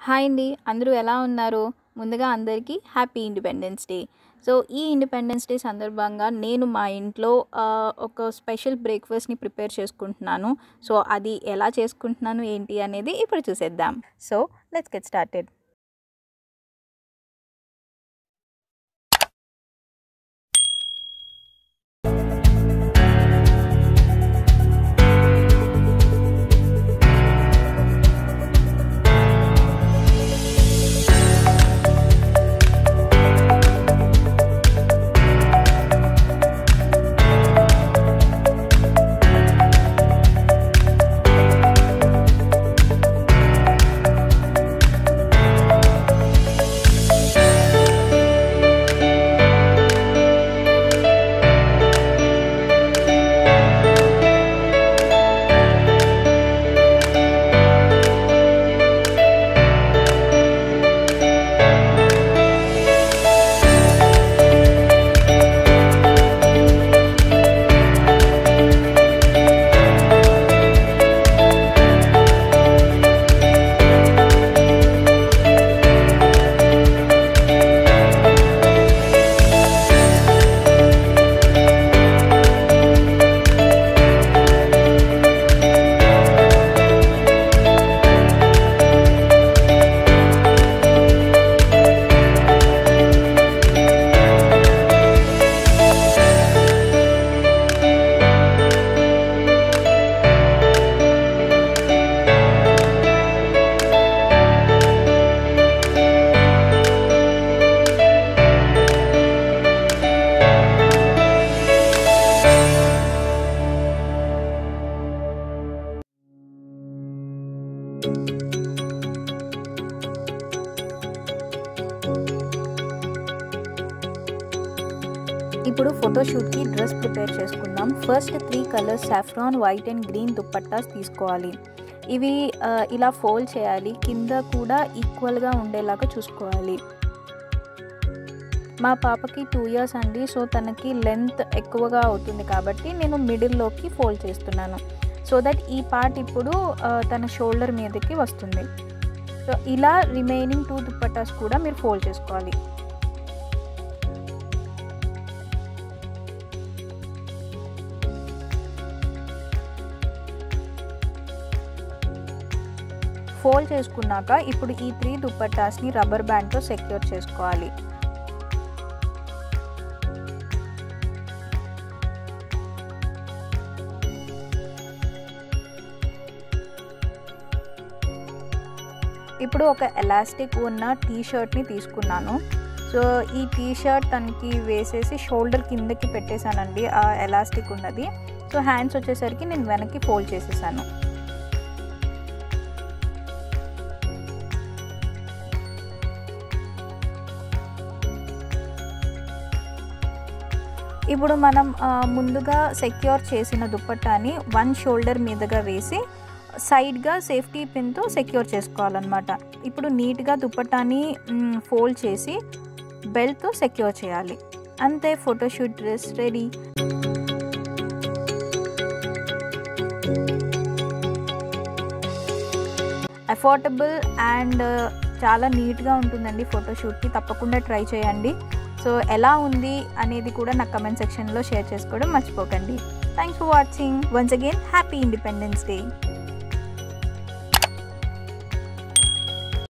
hi అండి అందరూ ఎలా ఉన్నారు ముందుగా అందరికీ హ్యాపీ ఇండిపెండెన్స్ డే సో ఈ ఇండిపెండెన్స్ డే సందర్భంగా నేను మా ఇంట్లో ఆ, ఒక స్పెషల్ బ్రేక్ఫాస్ట్ని ప్రిపేర్ చేసుకుంటున్నాను సో అది ఎలా చేసుకుంటున్నాను ఏంటి అనేది ఇప్పుడు చూసేద్దాం సో లెట్స్ గెట్ స్టార్టెడ్ ఇప్పుడు ఫోటోషూట్కి డ్రెస్ ప్రిపేర్ చేసుకుందాం first three colours saffron white and green dupattas తీసుకోవాలి ఇవి ఆ, ఇలా ఫోల్డ్ చేయాలి కింద కూడా ఈక్వల్గా ఉండేలాగా చూసుకోవాలి మా పాపకి టూ ఇయర్స్ అండి సో తనకి లెంత్ ఎక్కువగా అవుతుంది కాబట్టి నేను మిడిల్లోకి ఫోల్డ్ చేస్తున్నాను సో దట్ ఈ పార్ట్ ఇప్పుడు ఆ, తన షోల్డర్ మీదకి వస్తుంది సో ఇలా రిమైనింగ్ టూ దుప్పటాస్ కూడా మీరు ఫోల్డ్ చేసుకోవాలి ఫోల్డ్ చేసుకున్నాక ఇప్పుడు ఈ త్రీ దుప్పటాస్ని రబ్బర్ బ్యాండ్తో సెక్యూర్ చేసుకోవాలి ఇప్పుడు ఒక ఎలాస్టిక్ ఉన్న టీ షర్ట్ని తీసుకున్నాను సో ఈ టీ షర్ట్ తనకి వేసేసి షోల్డర్ కిందకి పెట్టేశానండి ఆ ఎలాస్టిక్ ఉన్నది సో హ్యాండ్స్ వచ్చేసరికి నేను వెనక్కి ఫోల్డ్ చేసేసాను ఇప్పుడు మనం ఆ, ముందుగా సెక్యూర్ చేసిన దుప్పట్టాని వన్ షోల్డర్ మీదుగా వేసి సైడ్గా సేఫ్టీ పిన్తో సెక్యూర్ చేసుకోవాలన్నమాట ఇప్పుడు నీట్గా దుప్పట్టాని మ్, ఫోల్డ్ చేసి బెల్ట్తో సెక్యూర్ చేయాలి అంతే photoshoot dress ready affordable and చాలా నీట్గా ఉంటుందండి ఫోటోషూట్కి తప్పకుండా ట్రై చేయండి సో ఎలా ఉంది అనేది కూడా నా కమెంట్ సెక్షన్లో షేర్ చేసుకోవడం మర్చిపోకండి thanks for watching once again happy independence day